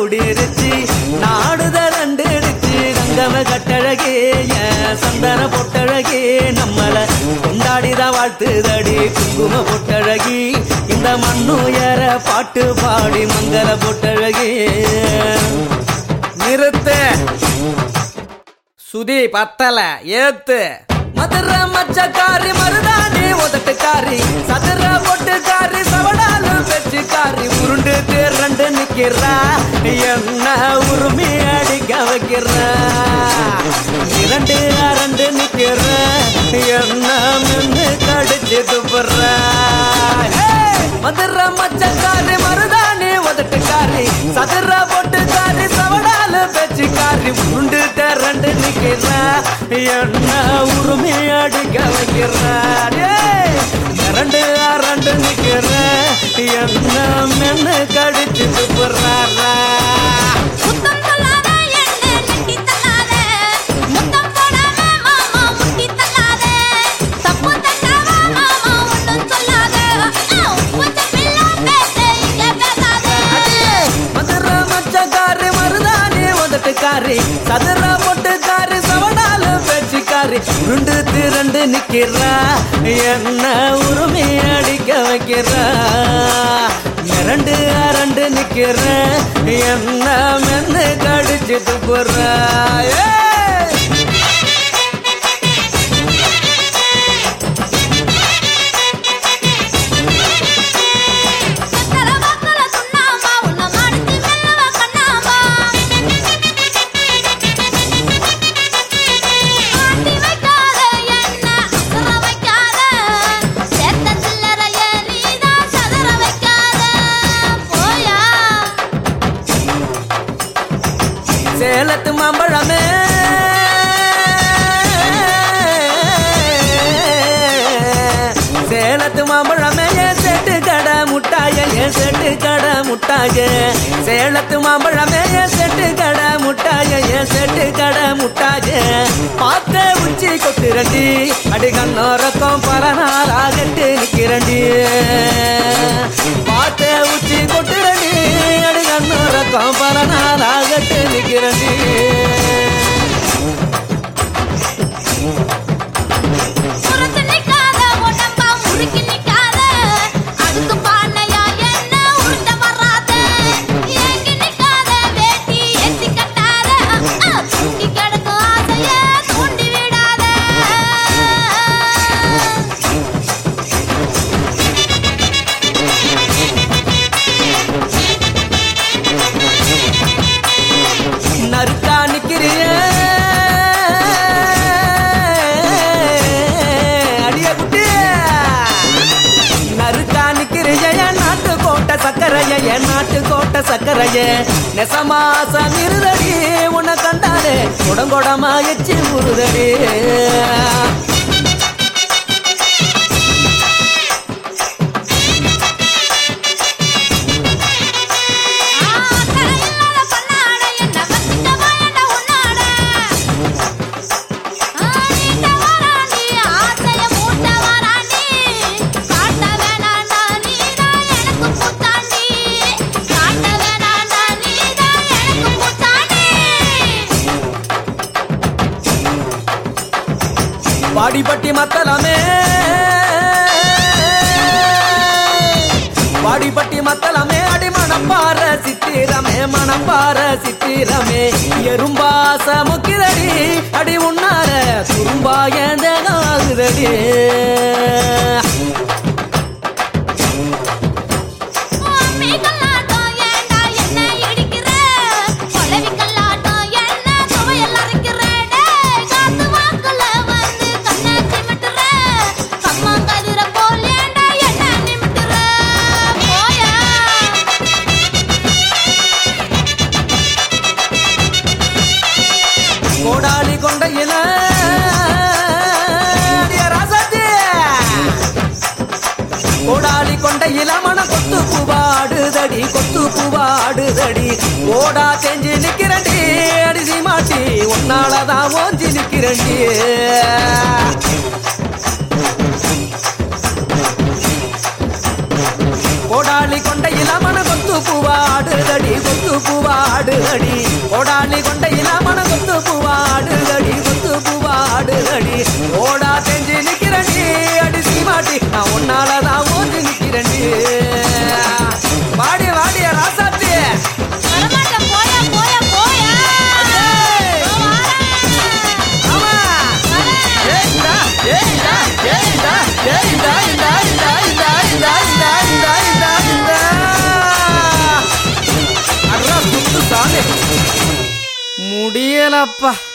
கூடிருச்சு நாடுத ரெண்டு அடிச்சு கங்கம கட்டழகே என் சந்தன பொட்டழகே நம்மள கொண்டாடிதான் வாழ்த்துதடி குங்கும பொட்டழகி இந்த மண்ணுயர பாட்டு பாடி மங்கள பொட்டழகே நிறுத்து சுதி பத்தல ஏத்து மதுரை மச்சக்காரி மருதாணி உதட்டுக்காரி சதுர பொட்டுக்காரி சவடாலு பெச்சுக்காரி உருண்டு திரண்டு நிக்கிறா என்ன உரிமை அடிக்க வைக்கிறா இரண்டு அரண்டு நிக்கிற என்ன மின்னு கடிச்சு துப்புறா மதுரை மச்சக்காரி மருதாணி உதட்டுக்காரி சதுர பொட்டுக்காரி சவடாலு பெச்சுக்காரி உருண்டு திரண்டு நிக்கிறா என்ன உரிமை அடிக்க வைக்கிறா இரண்டு அரண்டு நிக்கிற என்ன மென்னு கடிச்சு துப்புறாரா முத்தம் சொல்லாத என்ன நெட்டி தள்ளாத முத்தம் போடாம மாமா முட்டி தள்ளாத தப்பு தட்டாவ மாமா ஒண்ணும் சொல்லாத உச்ச பிள்ளை பேச இங்க பேசாத மதுரை மச்சக்காரி மருதாணி உதட்டுக்காரி சதுர பொட்டுக்காரி சவடாலு பேச்சுக்காரி உருண்டு திரண்டு நிக்கிறா என்ன உரிமை அடிக்க வைக்கிறா மிரண்டு அரண்டு நிக்கிற என்ன மென்னு கடிச்சு துப்புறா ஏய் சக்கர வாக்கல சுண்ணாம்பா உன்ன மாடுத்து மெல்லவா கண்ணாம்பா ஆட்டி வைக்காத என்ன அசர வைக்காத சேர்த்த சில்லறைய நீதான் சதற வைக்காத போயா சேலத்து மாம்பழமே சேலத்து மாம்பழமே என் செட்டு கடை முட்டாய என் செட்டு கடை முட்டாய சேலத்து மாம்பழமே என் செட்டு கடை முட்டாய என் செட்டு கடை முட்டாய பார்த்த உச்சி கொட்டுரண்டி அடி கண்ணோரக்கம் பல நாளாகட்டு நிக்கிறண்டி பார்த்த உச்சி கொட்டுரண்டி அடி கண்ணோரக்கம் பல நாளாகட்டு நிக்கிறண்டி புறத்து நிக்காத உடம்பா முறுக்கி நிக்காத அதுக்கு பானையா என்ன உருண்ட வராத ஏங்கி நிக்காத வேட்டி ஏத்தி கட்டாத தூக்கி கிடக்கும் ஆசைய தூண்டி விடாத நறுக்கா நிக்கிறிய அடிய குட்டி நறுக்கா நிக்கிறிய என் நாட்டு கோட்டை சக்கரைய என் நாட்டு கோட்டை சக்கரைய நெசமாசம் இருதடி உன்னை கண்டாலே குடங்கொடமா எச்சி உருதடி ஆக்கரை இல்லாத பண்ணாட என்ன வச்சுட்ட வாயண்ட உன்னாட நீட்ட வராண்டி ஆசைய மூட்ட வராண்டி காட்ட வேணாண்டா நீதான் எனக்கு பூத்தாண்டி காட்ட வேணாண்டா நீதான் எனக்கு பூத்தாண்டி வாடிப்பட்டி மத்தலமே வாடிப்பட்டி மத்தலமே அடி மணப்பார சித்திரமே மணப்பார சித்திரமே எறும்பாச முக்கிதடி அடி உன்னார துரும்பா ஏந்தகாகுதடி அம்மி கல்லாட்டம் ஏண்டா என்ன இடிக்கிற கொலவி கல்லாட்டம் என்ன துவையல் அரைக்கிற டேய் காத்து வாக்குல வந்து கண்ணை சிமிட்டுற கம்மா கதிர போல் ஏண்டா என்ன நிமிட்டுற போயா கோடாலி கொண்டையில அடிய ராசாத்தி. கோடாலி கொண்டையில மன கொத்து பூவாடுதடி கொத்து பூவாடுதடி ஓடா செஞ்சு நிக்கிறண்டி அடிசி மாட்டி உன்னாலதான் ஓஞ்சி நிக்கிறண்டி கோடாலி கொண்டையில மன கொத்து பூவாடுதடி கொத்து கொத்து பூவாடு அடி ஓடாளி கொண்டையில மன கொத்து பூவாடு அடி கொத்து பூவாடு அடி ஓடா தெஞ்சு நிக்கிறண்டி அடி சீமாட்டி நான் உன்னாலதான் ஓடி நிக்கிறண்டி வாடி வாடிய ராசாத்தி வரமாட்டேன் போயா போயா போயா ஆமா ஏய்டா ஏய்டா ஏய்டா ஏய்டா இந்தா இந்தா இந்தா இந்தா இந்தா இந்தா இந்தா இந்தா அட்ரா சுத்து சாமி முடியலப்பா